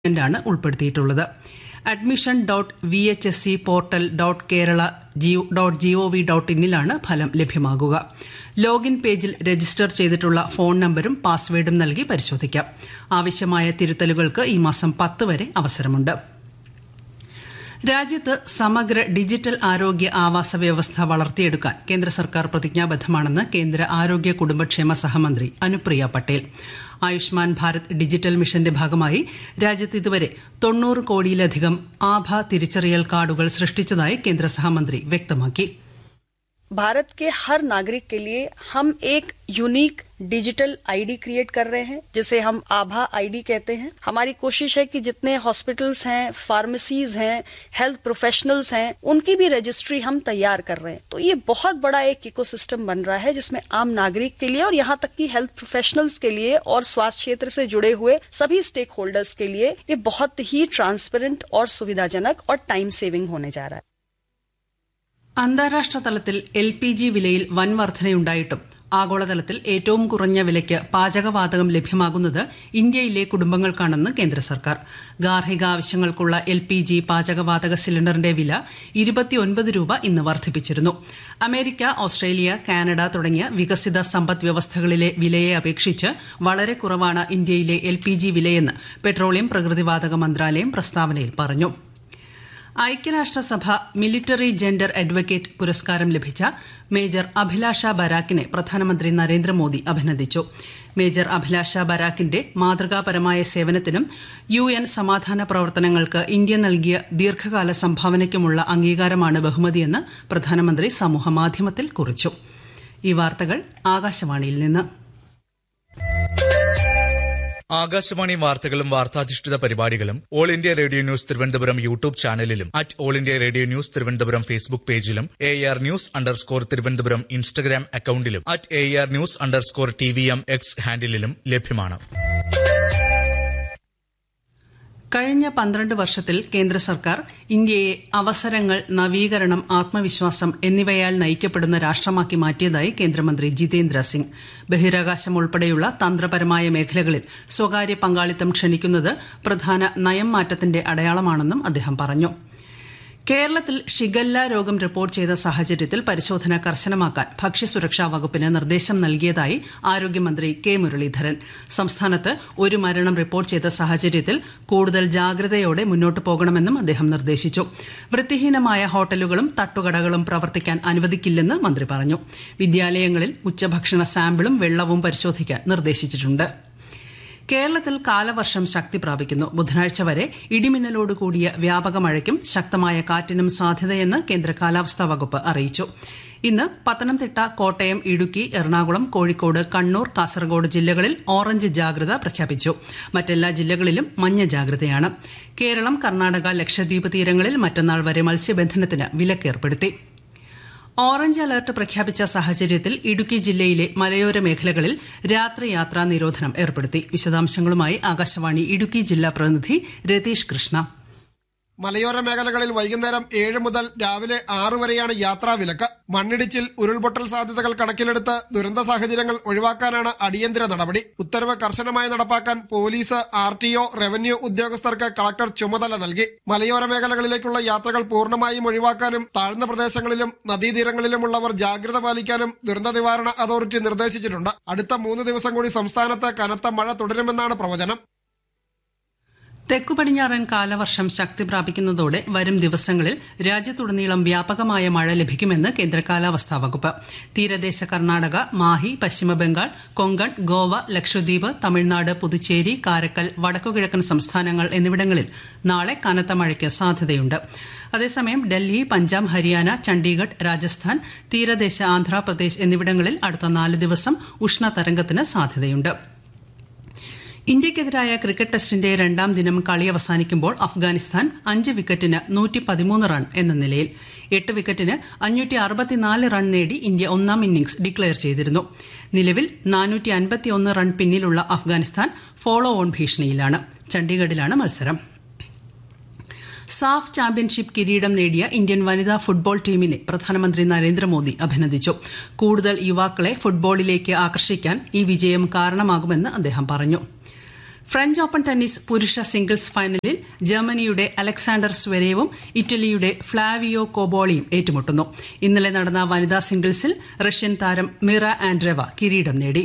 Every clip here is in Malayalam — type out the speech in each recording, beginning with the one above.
ാണ് ഉൾപ്പെടുത്തിയിട്ടുള്ളത് admission dot V H S C portal dot Kerala dot G O V dot ഇന്നിലാണ് ഫലം ലഭ്യമാകുക ലോഗിൻ പേജിൽ രജിസ്റ്റർ ചെയ്തിട്ടുള്ള ഫോൺ നമ്പരും പാസ്വേഡും നൽകി പരിശോധിക്കാം ആവശ്യമായ തിരുത്തലുകൾക്ക് ഈ മാസം പത്ത് വരെ അവസരമുണ്ട് രാജ്യത്ത് സമഗ്ര ഡിജിറ്റൽ ആരോഗ്യ ആവാസ വ്യവസ്ഥ വളർത്തിയെടുക്കാൻ കേന്ദ്ര സർക്കാർ പ്രതിജ്ഞാബദ്ധമാണെന്ന് കേന്ദ്ര ആരോഗ്യ കുടുംബക്ഷേമ സഹമന്ത്രി അനുപ്രിയ പട്ടേൽ ആയുഷ്മാൻ ഭാരത് ഡിജിറ്റൽ മിഷന്റെ ഭാഗമായി രാജ്യത്ത് ഇതുവരെ തൊണ്ണൂറ് കോടിയിലധികം ആഭ തിരിച്ചറിയൽ കാർഡുകൾ സൃഷ്ടിച്ചതായി കേന്ദ്ര സഹമന്ത്രി വ്യക്തമാക്കി भारत के हर नागरिक के लिए हम एक यूनिक डिजिटल आईडी क्रिएट कर रहे हैं जिसे हम आभा आईडी कहते हैं हमारी कोशिश है कि जितने हॉस्पिटल्स हैं फार्मेसीज हैं हेल्थ प्रोफेशनल्स हैं उनकी भी रजिस्ट्री हम तैयार कर रहे हैं तो ये बहुत बड़ा एक इकोसिस्टम बन रहा है जिसमें आम नागरिक के लिए और यहाँ तक कि हेल्थ प्रोफेशनल्स के लिए और स्वास्थ्य क्षेत्र से जुड़े हुए सभी स्टेक होल्डर्स के लिए ये बहुत ही ट्रांसपेरेंट और सुविधाजनक और टाइम सेविंग होने जा रहा है അന്താരാഷ്ട്ര തലത്തിൽ എൽ പി ജി വിലയിൽ വൻ വർധനയുണ്ടായിട്ടും ആഗോളതലത്തിൽ ഏറ്റവും കുറഞ്ഞ വിലയ്ക്ക് പാചകവാതകം ലഭ്യമാകുന്നത് ഇന്ത്യയിലെ കുടുംബങ്ങൾക്കാണെന്ന് കേന്ദ്ര സർക്കാർ ഗാർഹിക ആവശ്യങ്ങൾക്കുള്ള എൽ പി ജി പാചകവാതക സിലിണ്ടറിന്റെ വില ഇരുപത്തിയൊൻപത് രൂപ ഇന്ന് വർദ്ധിപ്പിച്ചിരുന്നു അമേരിക്ക ഓസ്ട്രേലിയ കാനഡ തുടങ്ങിയ വികസിത സമ്പദ് വ്യവസ്ഥകളിലെ വിലയെ അപേക്ഷിച്ച് വളരെ കുറവാണ് ഇന്ത്യയിലെ എൽ പി ജി വിലയെന്ന് പെട്രോളിയം പ്രകൃതിവാതക മന്ത്രാലയം പ്രസ്താവനയിൽ പറഞ്ഞു ഐക്യരാഷ്ട്രസഭ മിലിറ്ററി ജെൻഡർ അഡ്വക്കേറ്റ് പുരസ്കാരം ലഭിച്ച മേജർ അഭിലാഷ ബരാക്കിനെ പ്രധാനമന്ത്രി നരേന്ദ്രമോദി അഭിനന്ദിച്ചു മേജർ അഭിലാഷ ബരാക്കിന്റെ മാതൃകാപരമായ സേവനത്തിനും യു എൻ സമാധാന പ്രവർത്തനങ്ങൾക്ക് ഇന്ത്യ നൽകിയ ദീർഘകാല സംഭാവനയ്ക്കുമുള്ള അംഗീകാരമാണ് ബഹുമതിയെന്ന് പ്രധാനമന്ത്രി സമൂഹമാധ്യമത്തിൽ കുറിച്ചു ഈ വാർത്തകൾ ആകാശവാണിയിൽ നിന്ന് ആകാശവാണി വാർത്തകളും വാർത്താധിഷ്ഠിത പരിപാടികളും All India Radio news Thiruvananthapuram YouTube ചാനലിലും at All India Radio news Thiruvananthapuram Facebook പേജിലും A R news underscore Thiruvananthapuram Instagram അക്കൌണ്ടിലും at A R news underscore T V M X ഹാൻഡിലും ലഭ്യമാണ് കഴിഞ്ഞ പന്ത്രണ്ട് വർഷത്തിൽ കേന്ദ്ര സർക്കാർ ഇന്ത്യയെ അവസരങ്ങൾ നവീകരണം ആത്മവിശ്വാസം എന്നിവയാൽ നയിക്കപ്പെടുന്ന രാഷ്ട്രമാക്കി മാറ്റിയതായി കേന്ദ്രമന്ത്രി ജിതേന്ദ്ര സിംഗ് ബഹിരാകാശം ഉൾപ്പെടെയുള്ള തന്ത്രപരമായ മേഖലകളിൽ സ്വകാര്യ പങ്കാളിത്തം ക്ഷണിക്കുന്നത് പ്രധാന നയം മാറ്റത്തിന്റെ അടയാളമാണെന്നും അദ്ദേഹം പറഞ്ഞു കേരളത്തിൽ ഷിഗല്ല രോഗം റിപ്പോർട്ട് ചെയ്ത സാഹചര്യത്തിൽ പരിശോധന കർശനമാക്കാൻ ഭക്ഷ്യസുരക്ഷാ വകുപ്പിന് നിർദ്ദേശം നൽകിയതായി ആരോഗ്യമന്ത്രി കെ മുരളീധരൻ സംസ്ഥാനത്ത് ഒരു മരണം റിപ്പോർട്ട് ചെയ്ത സാഹചര്യത്തിൽ കൂടുതൽ ജാഗ്രതയോടെ മുന്നോട്ട് പോകണമെന്നും അദ്ദേഹം നിർദ്ദേശിച്ചു വൃത്തിഹീനമായ ഹോട്ടലുകളും തട്ടുകടകളും പ്രവർത്തിക്കാൻ അനുവദിക്കില്ലെന്ന് മന്ത്രി പറഞ്ഞു വിദ്യാലയങ്ങളിൽ ഉച്ചഭക്ഷണ സാമ്പിളും വെള്ളവും പരിശോധിക്കാൻ നിർദ്ദേശിച്ചിട്ടുണ്ട് കേരളത്തിൽ കാലവർഷം ശക്തി പ്രാപിക്കുന്നു ബുധനാഴ്ച വരെ ഇടിമിന്നലോട് കൂടിയ വ്യാപക മഴയ്ക്കും ശക്തമായ കാറ്റിനും സാധ്യതയെന്ന് കേന്ദ്ര കാലാവസ്ഥാ വകുപ്പ് അറിയിച്ചു ഇന്ന് പത്തനംതിട്ട കോട്ടയം ഇടുക്കി എറണാകുളം കോഴിക്കോട് കണ്ണൂർ കാസർഗോഡ് ജില്ലകളിൽ ഓറഞ്ച് ജാഗ്രത പ്രഖ്യാപിച്ചു മറ്റെല്ലാ ജില്ലകളിലും മഞ്ഞ ജാഗ്രതയാണ് കേരളം കർണാടക ലക്ഷദ്വീപ് തീരങ്ങളിൽ മറ്റന്നാൾ വരെ മത്സ്യബന്ധനത്തിന് വിലക്കേർപ്പെടുത്തി ഓറഞ്ച് അലർട്ട് പ്രഖ്യാപിച്ച സാഹചര്യത്തിൽ ഇടുക്കി ജില്ലയിലെ മലയോര മേഖലകളിൽ രാത്രി യാത്രാ നിരോധനം ഏർപ്പെടുത്തി വിശദാംശങ്ങളുമായി ആകാശവാണി ഇടുക്കി ജില്ലാ പ്രതിനിധി രതീഷ് കൃഷ്ണ മലയോര മേഖലകളിൽ വൈകുന്നേരം ഏഴ് മുതൽ രാവിലെ ആറു വരെയാണ് യാത്രാ വിലക്ക് മണ്ണിടിച്ചിൽ ഉരുൾപൊട്ടൽ സാധ്യതകൾ കണക്കിലെടുത്ത് ദുരന്ത സാഹചര്യങ്ങൾ ഒഴിവാക്കാനാണ് അടിയന്തര നടപടി ഉത്തരവ് കർശനമായി നടപ്പാക്കാൻ police R T O revenue ഉദ്യോഗസ്ഥർക്ക് കളക്ടർ ചുമതല നൽകി മലയോര മേഖലകളിലേക്കുള്ള യാത്രകൾ പൂർണ്ണമായും ഒഴിവാക്കാനും താഴ്ന്ന പ്രദേശങ്ങളിലും നദീതീരങ്ങളിലുമുള്ളവർ ജാഗ്രത പാലിക്കാനും ദുരന്ത നിവാരണ അതോറിറ്റി നിർദ്ദേശിച്ചിട്ടുണ്ട് അടുത്ത മൂന്ന് ദിവസം കൂടി സംസ്ഥാനത്ത് കനത്ത മഴ തുടരുമെന്നാണ് പ്രവചനം തെക്കു പടിഞ്ഞാറൻ കാലവർഷം ശക്തി പ്രാപിക്കുന്നതോടെ വരും ദിവസങ്ങളിൽ രാജ്യത്തുടനീളം വ്യാപകമായ മഴ ലഭിക്കുമെന്ന് കേന്ദ്ര കാലാവസ്ഥാ വകുപ്പ് തീരദേശ കർണാടക മാഹി പശ്ചിമബംഗാൾ കൊങ്കൺ ഗോവ ലക്ഷദ്വീപ് തമിഴ്നാട് പുതുച്ചേരി കാരക്കൽ വടക്കുകിഴക്കൻ സംസ്ഥാനങ്ങൾ എന്നിവിടങ്ങളിൽ നാളെ കനത്ത മഴയ്ക്ക് സാധ്യതയുണ്ട് അതേസമയം ഡൽഹി പഞ്ചാബ് ഹരിയാന ചണ്ഡീഗഡ് രാജസ്ഥാൻ തീരദേശ ആന്ധ്രാപ്രദേശ് എന്നിവിടങ്ങളിൽ അടുത്ത നാല് ദിവസം ഉഷ്ണതരംഗത്തിന് സാധ്യതയുണ്ട് ഇന്ത്യയ്ക്കെതിരായ ക്രിക്കറ്റ് ടെസ്റ്റിന്റെ രണ്ടാം ദിനം കളി അവസാനിക്കുമ്പോൾ അഫ്ഗാനിസ്ഥാൻ അഞ്ച് വിക്കറ്റിന് നൂറ്റി പതിമൂന്ന് റൺ എന്ന നിലയിൽ എട്ട് വിക്കറ്റിന് അഞ്ഞൂറ്റി അറുപത്തിനാല് റൺ നേടി ഇന്ത്യ ഒന്നാം ഇന്നിംഗ്സ് ഡിക്ലയർ ചെയ്തിരുന്നു നിലവിൽ നാനൂറ്റി അൻപത്തിയൊന്ന് റൺ പിന്നിലുള്ള അഫ്ഗാനിസ്ഥാൻ ഫോളോ ഓൺ ഭീഷണിയിലാണ് ചണ്ഡീഗഡിലാണ് മത്സരം സാഫ് ചാമ്പ്യൻഷിപ്പ് കിരീടം നേടിയ ഇന്ത്യൻ വനിതാ ഫുട്ബോൾ ടീമിനെ പ്രധാനമന്ത്രി നരേന്ദ്രമോദി അഭിനന്ദിച്ചു കൂടുതൽ യുവാക്കളെ ഫുട്ബോളിലേക്ക് ആകർഷിക്കാൻ ഈ വിജയം കാരണമാകുമെന്ന് അദ്ദേഹം പറഞ്ഞു ഫ്രഞ്ച് ഓപ്പൺ ടെന്നീസ് പുരുഷ സിംഗിൾസ് ഫൈനലിൽ ജർമ്മനിയുടെ അലക്സാണ്ടർ സ്വരേവും ഇറ്റലിയുടെ ഫ്ലാവിയോ കോബോളിയും ഏറ്റുമുട്ടുന്നു ഇന്നലെ നടന്ന വനിതാ സിംഗിൾസിൽ റഷ്യൻ താരം മിറ ആൻഡ്രവ കിരീടം നേടി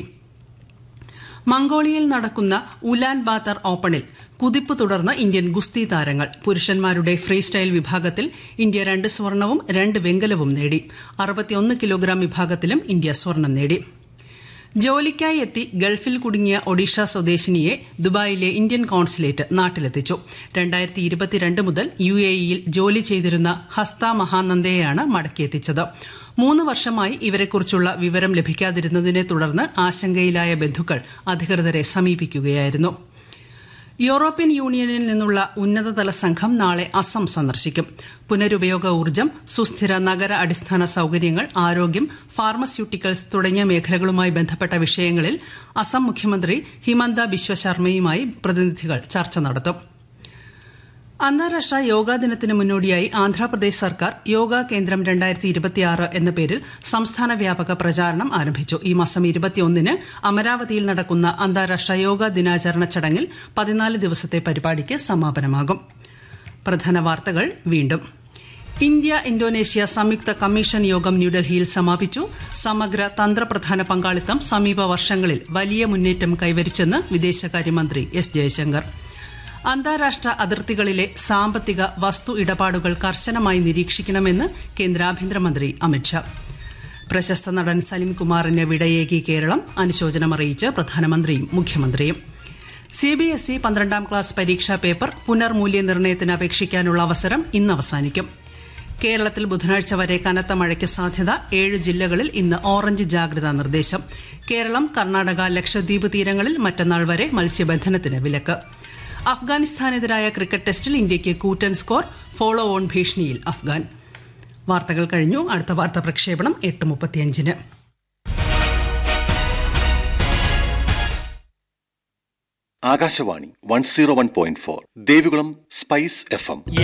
മംഗോളിയയിൽ നടക്കുന്ന ഉലാൻ ബാത്തർ ഓപ്പണിൽ കുതിപ്പ് തുടർന്ന് ഇന്ത്യൻ ഗുസ്തി താരങ്ങൾ പുരുഷന്മാരുടെ ഫ്രീ സ്റ്റൈൽ വിഭാഗത്തിൽ ഇന്ത്യ രണ്ട് സ്വർണവും രണ്ട് വെങ്കലവും നേടി അറുപത്തിയൊന്ന് കിലോഗ്രാം വിഭാഗത്തിലും ഇന്ത്യ സ്വർണം നേടി ജോലിക്കായി എത്തി ഗൾഫിൽ കുടുങ്ങിയ ഒഡീഷ സ്വദേശിനിയെ ദുബായിലെ ഇന്ത്യൻ കോൺസുലേറ്റ് നാട്ടിലെത്തിച്ചു രണ്ടായിരത്തി ഇരുപത്തിരണ്ട് മുതൽ യു എ ഇയിൽ ജോലി ചെയ്തിരുന്ന ഹസ്ത മഹാനന്ദയെയാണ് മടക്കിയെത്തിച്ചത് മൂന്ന് വർഷമായി ഇവരെക്കുറിച്ചുള്ള വിവരം ലഭിക്കാതിരുന്നതിനെ തുടർന്ന് ആശങ്കയിലായ ബന്ധുക്കൾ അധികൃതരെ സമീപിക്കുകയായിരുന്നു യൂറോപ്യൻ യൂണിയനിൽ നിന്നുള്ള ഉന്നതതല സംഘം നാളെ അസം സന്ദർശിക്കും പുനരുപയോഗ ഊർജ്ജം സുസ്ഥിര നഗര അടിസ്ഥാന സൌകര്യങ്ങൾ ആരോഗ്യം ഫാർമസ്യൂട്ടിക്കൽസ് തുടങ്ങിയ മേഖലകളുമായി ബന്ധപ്പെട്ട വിഷയങ്ങളിൽ അസം മുഖ്യമന്ത്രി ഹിമന്ത ബിശ്വ ശർമ്മയുമായി പ്രതിനിധികൾ ചർച്ച നടത്തും അന്താരാഷ്ട്ര യോഗാ ദിനത്തിന് മുന്നോടിയായി ആന്ധ്രാപ്രദേശ് സർക്കാർ യോഗ കേന്ദ്രം രണ്ടായിരത്തി ഇരുപത്തിയാറ് എന്ന പേരിൽ സംസ്ഥാന വ്യാപക പ്രചാരണം ആരംഭിച്ചു ഈ മാസം ഇരുപത്തിയൊന്നിന് അമരാവതിയിൽ നടക്കുന്ന അന്താരാഷ്ട്ര യോഗാ ദിനാചരണ ചടങ്ങിൽ പതിനാല് ദിവസത്തെ പരിപാടിക്ക് സമാപനമാകും പ്രധാന വാർത്തകൾ വീണ്ടും ഇന്ത്യ ഇന്തോനേഷ്യ സംയുക്ത കമ്മീഷൻ യോഗം ന്യൂഡൽഹിയിൽ സമാപിച്ചു സമഗ്ര തന്ത്രപ്രധാന പങ്കാളിത്തം സമീപ വർഷങ്ങളിൽ വലിയ മുന്നേറ്റം കൈവരിച്ചെന്ന് വിദേശകാര്യമന്ത്രി എസ് ജയശങ്കർ അന്താരാഷ്ട്ര അതിർത്തികളിലെ സാമ്പത്തിക വസ്തു ഇടപാടുകൾ കർശനമായി നിരീക്ഷിക്കണമെന്ന് കേന്ദ്ര ആഭ്യന്തരമന്ത്രി അമിത്ഷാ പ്രശസ്ത നടൻ സലിം കുമാറിന് വിടയേകി കേരളം അനുശോചനമറിയിച്ച് പ്രധാനമന്ത്രിയും മുഖ്യമന്ത്രിയും സി ബി എസ് ഇ പന്ത്രണ്ടാം ക്ലാസ് പരീക്ഷാ പേപ്പർ പുനർമൂല്യനിർണ്ണയത്തിന് അപേക്ഷിക്കാനുള്ള അവസരം ഇന്ന് അവസാനിക്കും കേരളത്തിൽ ബുധനാഴ്ച വരെ കനത്ത മഴയ്ക്ക് സാധ്യത ഏഴ് ജില്ലകളിൽ ഇന്ന് ഓറഞ്ച് ജാഗ്രതാ നിർദ്ദേശം കേരളം കർണാടക ലക്ഷദ്വീപ് തീരങ്ങളിൽ മറ്റന്നാൾ വരെ മത്സ്യബന്ധനത്തിന് വിലക്ക് അഫ്ഗാനിസ്ഥാനെതിരായ ക്രിക്കറ്റ് ടെസ്റ്റിൽ ഇന്ത്യയ്ക്ക് കൂറ്റൻ സ്കോർ ഫോളോ ഓൺ ഭീഷണിയിൽ അഫ്ഗാൻ വാർത്തകൾ കഴിഞ്ഞു അടുത്ത വാർത്താ പ്രക്ഷേപണം എട്ട് മുപ്പത്തിയഞ്ചിന് Akashvani one zero one point four Devikulam spice F M